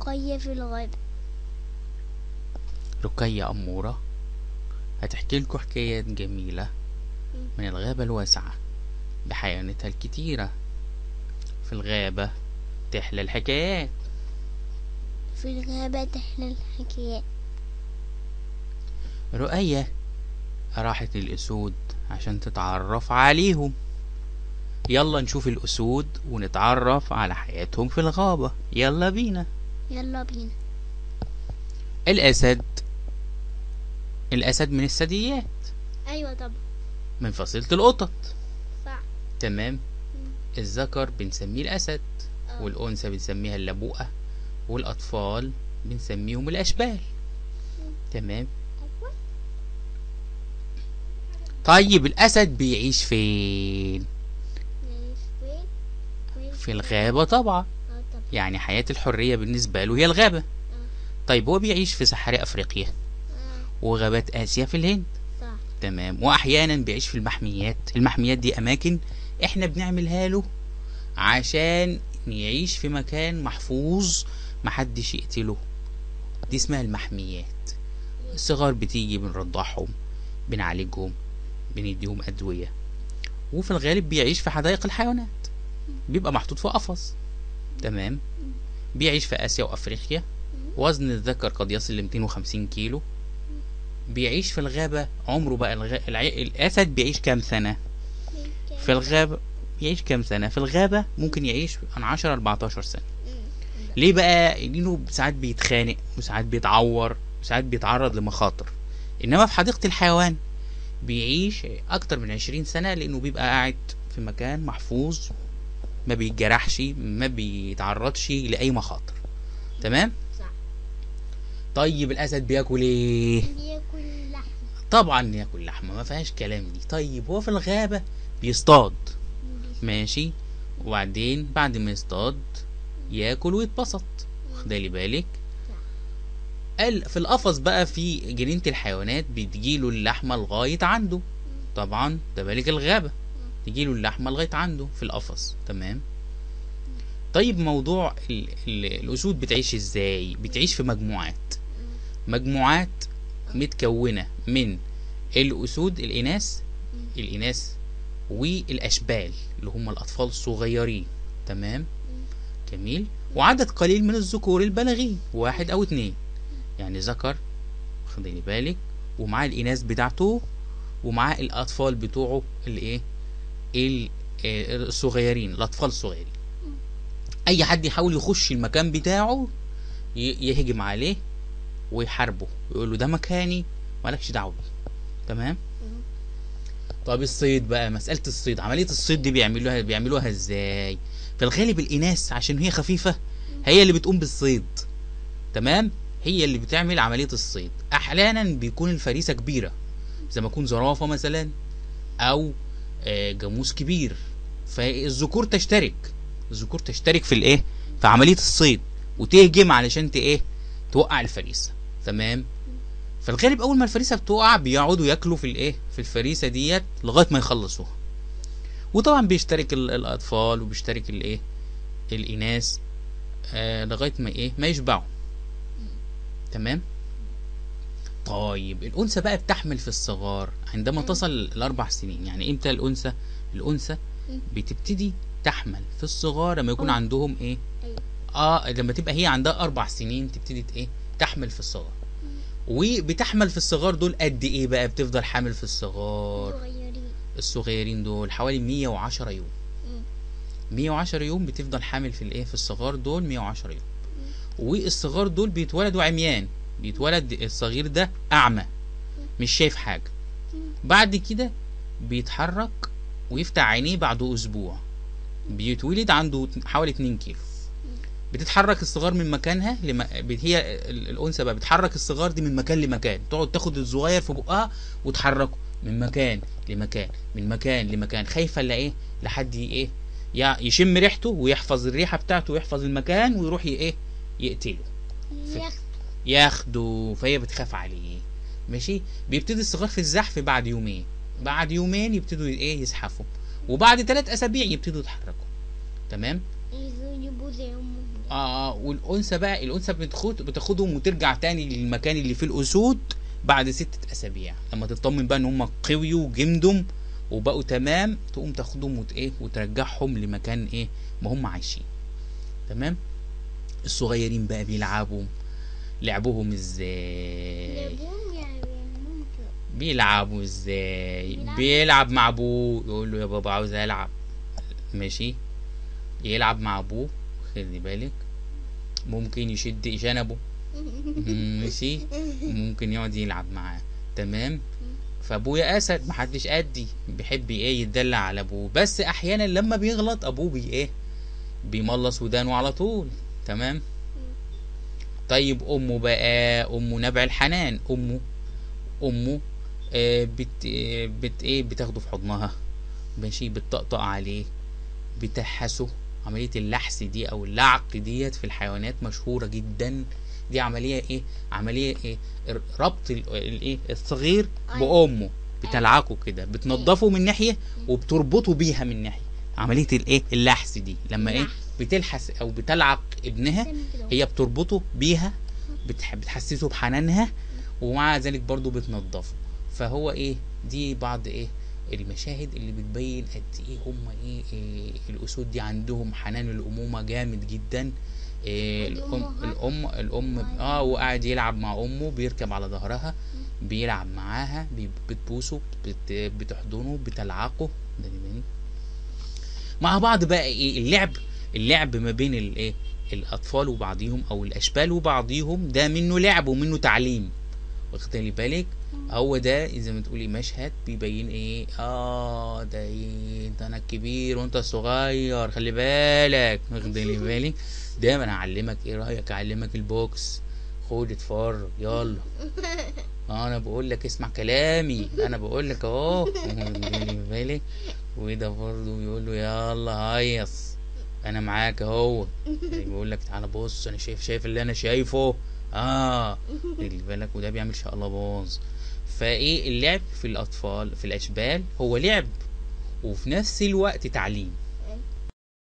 رقية في الغابة رقية أمورة هتحكي لكم حكايات جميلة من الغابة الواسعة بحيواناتها الكتيرة في الغابة تحلى الحكايات في الغابة تحلى الحكايات رؤية راحت الأسود عشان تتعرف عليهم يلا نشوف الأسود ونتعرف على حياتهم في الغابة يلا بينا يلا بينا الأسد الأسد من الثدييات أيوة طبعا من فصيلة القطط صح تمام الذكر بنسميه الأسد آه. والأنثى بنسميها اللبوقة والأطفال بنسميهم الأشبال تمام أيوة طيب الأسد بيعيش فين؟ نعيش فين فين في الغابة طبعا اه طبعا يعني حياة الحرية بالنسبة له هي الغابة طيب هو بيعيش في صحراء أفريقيا اه وغابات آسيا في الهند صح تمام وأحيانا بيعيش في المحميات المحميات دي أماكن إحنا بنعملها له عشان يعيش في مكان محفوظ محدش يقتله دي اسمها المحميات الصغار بتيجي بنرضعهم بنعالجهم بنديهم أدوية وفي الغالب بيعيش في حدائق الحيوانات بيبقى محطوط في قفص تمام بيعيش في آسيا وأفريقيا وزن الذكر قد يصل ل 250 كيلو بيعيش في الغابة عمره بقى الغ... الع... الأسد بيعيش كام سنة في الغابة بيعيش كام سنة في الغابة ممكن يعيش عن 10 14 سنة ليه بقى لانه ساعات بيتخانق وساعات بيتعور وساعات بيتعرض لمخاطر انما في حديقة الحيوان بيعيش اكتر من 20 سنة لانه بيبقى قاعد في مكان محفوظ ما بيتجرحش ما بيتعرضش لاي مخاطر تمام صح طيب الاسد بياكل ايه بياكل لحم طبعا ياكل لحمه ما فيهاش كلام دي طيب هو في الغابه بيصطاد ماشي وبعدين بعد ما يصطاد ياكل ويتبسط واخدالي بالك قال في القفص بقى في جنينة الحيوانات بتجيله اللحمة لغاية عنده طبعا ده بالك الغابة تجيله اللحمة لغاية عنده في القفص تمام طيب موضوع ال ال الأسود بتعيش ازاي بتعيش في مجموعات مجموعات متكونة من الأسود الإناث الإناث والأشبال اللي هم الأطفال الصغيرين تمام جميل وعدد قليل من الذكور البالغين واحد أو اتنين يعني ذكر خدي بالك ومعاه الإناث بتاعته ومعاه الأطفال بتوعه اللي إيه ال- آه، الصغيرين الأطفال الصغيرين أي حد يحاول يخش المكان بتاعه ي- يهجم عليه ويحاربه يقول له ده مكاني مالكش دعوه بيه تمام طب الصيد بقى مسألة الصيد عملية الصيد دي بيعملوها بيعملوها ازاي في الغالب الإناث عشان هي خفيفة هي اللي بتقوم بالصيد تمام هي اللي بتعمل عملية الصيد أحيانا بيكون الفريسة كبيرة زي ما يكون زرافة مثلا أو آه، جاموس كبير فالذكور تشترك الذكور تشترك في الايه في عملية الصيد وتهجم علشان ت ايه توقع الفريسة تمام في الغالب اول ما الفريسه بتقع بيقعدوا ياكلوا في الايه في الفريسه ديت لغايه ما يخلصوها وطبعا بيشترك ال- الاطفال وبيشترك الايه الاناث آه لغايه ما ايه ما يشبعوا تمام طيب الانثى بقى بتحمل في الصغار عندما تصل الاربع سنين يعني امتى الانثى الانثى بتبتدي تحمل في الصغار لما يكون أه. عندهم ايه أيوة. اه لما تبقى هي عندها اربع سنين تبتدي ت- ايه تحمل في الصغار وبتحمل في الصغار دول قد ايه بقى بتفضل حامل في الصغار صغيرين الصغيرين دول حوالي 110 يوم مم. 110 يوم بتفضل حامل في الايه في الصغار دول 110 يوم والصغار دول بيتولدوا عميان بيتولد الصغير ده اعمى مش شايف حاجه بعد كده بيتحرك ويفتح عينيه بعد اسبوع بيتولد عنده حوالي 2 كيلو بتتحرك الصغار من مكانها لما بت- هي ال- الانثى بقى بتحرك الصغار دي من مكان لمكان تقعد تاخد الصغير في بقها وتحركه من مكان لمكان من مكان لمكان خايفه الا ايه لحد ي- ايه يع- يشم ريحته ويحفظ الريحه بتاعته ويحفظ المكان ويروح ي- ايه يقتله ياخد ياخده فهي بتخاف عليه ماشي بيبتدي الصغار في الزحف بعد يومين بعد يومين يبتدوا ايه يزحفوا وبعد ثلاث اسابيع يبتدوا يتحركوا تمام يجيبوا زي امهم اه والانثى بقى الانثى بتاخد بتاخدهم وترجع تاني للمكان اللي فيه الاسود بعد ستة اسابيع لما تطمن بقى ان هم قويوا وجمدوا وبقوا تمام تقوم تاخدهم وت ايه وترجعهم لمكان ايه ما هم عايشين تمام الصغيرين بقى بيلعبوا لعبهم ازاي يبون يعني ممكن بيلعبوا ازاي بيلعب. بيلعب مع ابوه يقول له يا بابا عاوز العب ماشي يلعب مع ابوه خلي بالك ممكن يشد جنبه ماشي ممكن يقعد يلعب معاه تمام فابويا اسد محدش قدي بيحب ايه يتدلع على ابوه بس احيانا لما بيغلط ابوه بي ايه بيملص ودانه على طول تمام طيب امه بقى امه نبع الحنان امه امه آه بت آه بت ايه بتاخده في حضنها ماشي بتطقطق عليه بتحسه عملية اللحس دي او اللعق ديت في الحيوانات مشهورة جدا دي عملية ايه عملية ايه ر- ربط ال- الايه الصغير أيوة. بامه بتلعقه كده بتنضفه من ناحية وبتربطه بيها من ناحية عملية الايه اللحس دي لما ايه اللحس. بتلحس او بتلعق ابنها تعمل كده. هي بتربطه بيها بتح... بتحسسه بحنانها ومع ذلك برضو بتنضفه فهو ايه دي بعض ايه المشاهد اللي بتبين قد ايه هم ايه, إيه الاسود دي عندهم حنان الامومه جامد جدا إيه الام والأمهات؟ الام الام اه وقاعد يلعب مع امه بيركب على ظهرها بيلعب معاها بي- بتبوسه بت... بتحضنه بتلعقه ده بالك؟ مع بعض بقى ايه اللعب اللعب ما بين الايه الاطفال وبعضهم او الاشبال وبعضهم ده منه لعب ومنه تعليم واخدلي بالك هو ده زي ما تقولي مشهد بيبين ايه اه ده ايه ده انا الكبير وانت الصغير خلي بالك واخدلي بالك ده ما انا اعلمك ايه رايك اعلمك البوكس خد اتفرج يلا انا بقول لك اسمع كلامي انا بقول لك اهو واخدلي بالك وده برضه بيقول له يلا هيص انا معاك اهو يعني بيقول لك تعالى بص انا شايف شايف اللي انا شايفه اه خلي بالك وده بيعمل شقلباظ فايه اللعب في الاطفال في الاشبال هو لعب وفي نفس الوقت تعليم